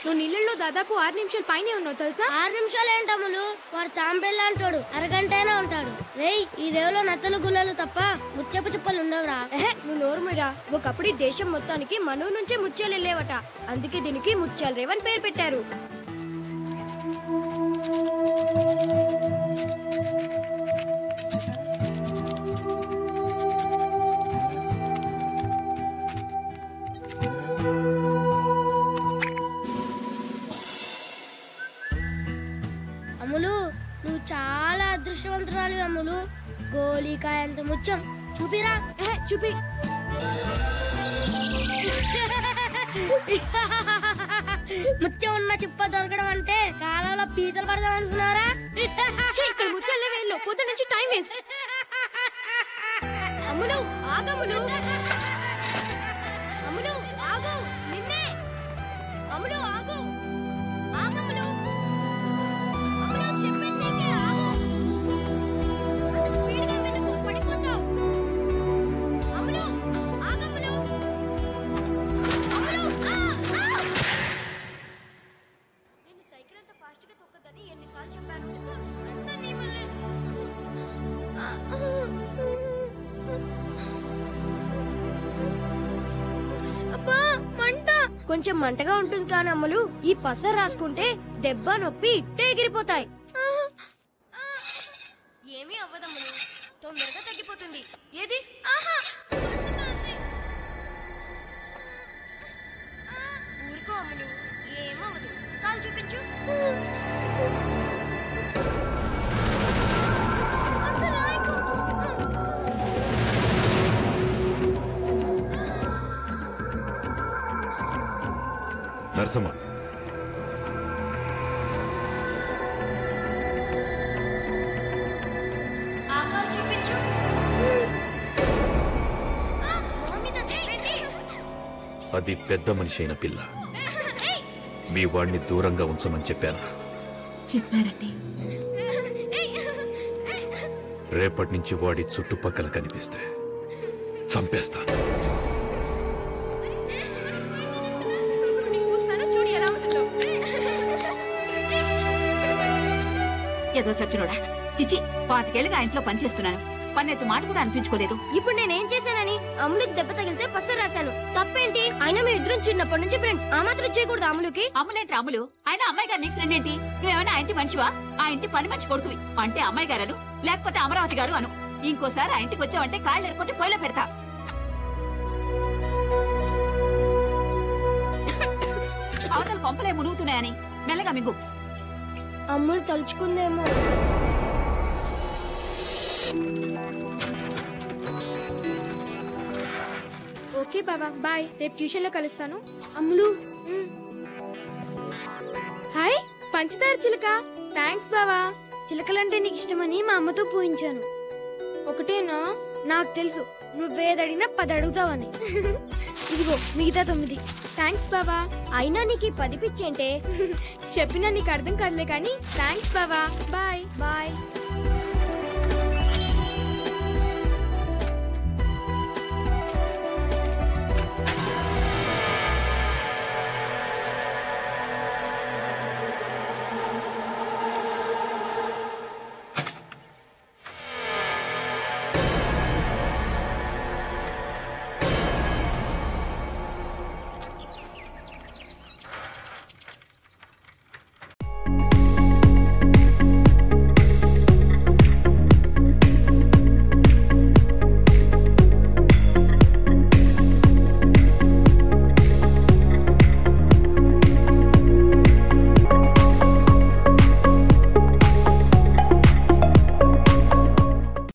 నువ్వు నీళ్ళల్లో దాదాపు ఆరు నిమిషాలు పైనే ఉన్నావు తెలుసా ఆరు నిమిషాలు ఏంటమ్ములు వాడు తాంబెల్లా అంటాడు అరగంట అయినా ఉంటాడు రేయ్ ఈ రేవులో నత్తలు గుల్లలు తప్ప ముత్యపు చుప్పలు ఉండవురా ఎహె, నువ్వు నోరుమిరా ఒకప్పుడు ఈ దేశం మొత్తానికి మనూ నుంచే ముత్యాలు వెళ్ళేవట అందుకే దీనికి ముత్యాల రేవ్ అని పేరు పెట్టారు అమ్ములు నువ్వు చాలా అదృష్టవంతురాలు అమ్ములు గోళీకాయ అంత ముత్యం చూపిరా ఎహె, చూపి ముత్యం ఉన్న చిప్ప దొరకడం అంటే కాలంలో పీతలు పడదాం అనుకున్నారా ఛీ, ఇక్కడ ముత్యాలు లేవే వెళ్ళు పొద్దు నుంచి టైం వేస్ట్ అమ్ములు ఆగమ్ములు అమ్ములు ఆగు నిన్నే అమ్ములు ఆగు ఆగమ్ములు అమ్ములు చెప్పేది నీకే, ఆగు అంత స్పీడ్గా వెళ్ళకు, పడిపోతావు అమ్ములు ఆగమ్ములు అమ్ములు ఆ, ఆ! నేను సైకిల్ అంత ఫాస్ట్ గా తొక్కదని ఎన్నిసార్లు చెప్పాను అంతా నీ వల్లే అబ్బా మంట కొంచెం మంటగా ఉంటుంది కానీ అమ్మలు ఈ పస రాసుకుంటే దెబ్బ నొప్పి ఇట్టే ఎగిరిపోతాయి ఏమీ అవ్వదమ్మలు తొందరగా తగ్గిపోతుంది ఏది ఆహా మండుతోంది. ఊరుకో అమ్మలు ఏమవ్వదు కాలు చూపించు అంత రాయకు. నరసమ్మ ఆ కాలు చూపించు ఆ, మొహం మీద దెబ్బేంటి? అది పెద్ద మనిషి అయిన పిల్ల మీ వాడిని దూరంగా ఉంచమని చెప్పాను చెప్పారండి రేపటి నుంచి వాడి చుట్టుపక్కల కనిపిస్తే చంపేస్తాను చూస్తాను, చూడు ఎలా ఉంటుందో. ఏదో సచ్చినోడా చిచి పాతికేళ్ళుగా ఆ ఇంట్లో పనిచేస్తున్నాను పన్నెత్తు మాట కూడా అనిపించుకోలేదు ఇప్పుడు నేనేం చేశానని అమ్ములకి దెబ్బ తగిలితే పస రాశాను తప్పేంటి అయినా మీ ఇద్దరం చిన్నప్పటి నుంచి ఫ్రెండ్స్ ఆ మాత్రం చేయకూడదు అమ్ములకి అమ్ములేంటి అమ్ములు ఆయన అమ్మాయి గారు నీకు ఫ్రెండ్ ఏంటి నువ్వేమైనా ఆ ఇంటి మనిషివా ఆ ఇంటి పని మనిషి కొడుకువి అంటే అమ్మాయి గారు అను లేకపోతే అమరావతి గారు అను ఇంకోసారి ఆ ఇంటికి వచ్చావంటే కాళ్ళు ఎరుకుంటే పొయ్యిలో పెడతా అవతల కొంపలే మునుగుతున్నాయని మెల్లగా మింగు అమ్ములు తలుచుకుందేమో ఓకే బాబా బాయ్ రేపు ట్యూషన్ లో కలుస్తాను అమ్ములు హాయ్ పంచదార చిలక థ్యాంక్స్ బావా చిలకలంటే నీకు ఇష్టమని మా అమ్మతో పూయించాను ఒకటేనా నాకు తెలుసు నువ్వేదడిగినా పది అడుగుతావని ఇదిగో మిగతా తొమ్మిది థ్యాంక్స్ బావా అయినా నీకు ఈ పది పిచ్చేంటే చెప్పినా నీకు అర్థం కాదులే కానీ థ్యాంక్స్ బావా బాయ్ బాయ్